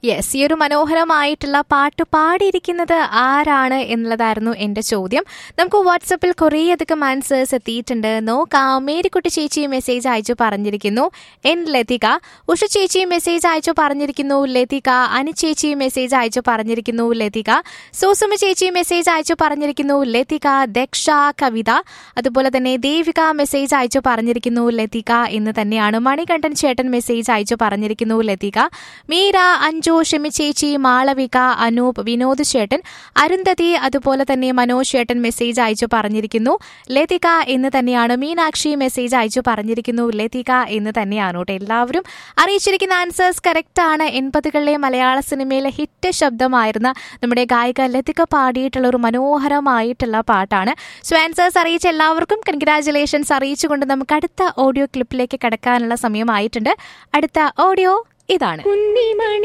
yes ഈ ഒരു മനോഹരമായിട്ടുള്ള പാട്ട് പാടിയിരിക്കുന്നത് ആരാണ് എന്നുള്ളതായിരുന്നു എന്റെ ചോദ്യം നമുക്ക് വാട്സപ്പിൽ കുറേയധികം ആൻസേഴ്സ് എത്തിയിട്ടുണ്ട് നോക്കാം മേരിക്കുട്ടി ചേച്ചി മെസ്സേജ് അയച്ചു പറഞ്ഞിരിക്കുന്നു എൻ ലതിക ഉഷ ചേച്ചി മെസ്സേജ് അയച്ചു പറഞ്ഞിരിക്കുന്നു ലതിക അനു ചേച്ചി മെസ്സേജ് അയച്ചു പറഞ്ഞിരിക്കുന്നു ലതിക സൂസുമ ചേച്ചി മെസ്സേജ് അയച്ചു പറഞ്ഞിരിക്കുന്നു ലതിക ദക്ഷ കവിത അതുപോലെ തന്നെ ദേവിക മെസ്സേജ് അയച്ചു പറഞ്ഞിരിക്കുന്നു ലതിക എന്ന് തന്നെയാണ് മണികണ്ഠൻ ചേട്ടൻ മെസ്സേജ് അയച്ചു പറഞ്ഞിരിക്കുന്നു ലതിക മീര അഞ്ജു ഷെമി ചേച്ചി മാളവിക അനൂപ് വിനോദ് ചേട്ടൻ അരുന്ധതി അതുപോലെ തന്നെ മനോജ് ചേട്ടൻ മെസ്സേജ് അയച്ചു പറഞ്ഞിരിക്കുന്നു ലതിക എന്ന് തന്നെയാണ് മീനാക്ഷി മെസ്സേജ് അയച്ചു പറഞ്ഞിരിക്കുന്നു ലതിക എന്ന് തന്നെയാണ് കേട്ടോ എല്ലാവരും അറിയിച്ചിരിക്കുന്ന ആൻസേഴ്സ് കറക്റ്റ് ആണ് എൺപതുകളിലെ മലയാള സിനിമയിലെ ഹിറ്റ് ശബ്ദമായിരുന്ന നമ്മുടെ ഗായിക ലതിക പാടിയിട്ടുള്ള ഒരു മനോഹരമായിട്ടുള്ള പാട്ടാണ് സോ ആൻസേഴ്സ് അറിയിച്ച എല്ലാവർക്കും കൺഗ്രാറ്റുലേഷൻസ് അറിയിച്ചുകൊണ്ട് നമുക്ക് അടുത്ത ഓഡിയോ ക്ലിപ്പിലേക്ക് കടക്കാനുള്ള സമയമായിട്ടുണ്ട് അടുത്ത ഓഡിയോ ഇതാണ്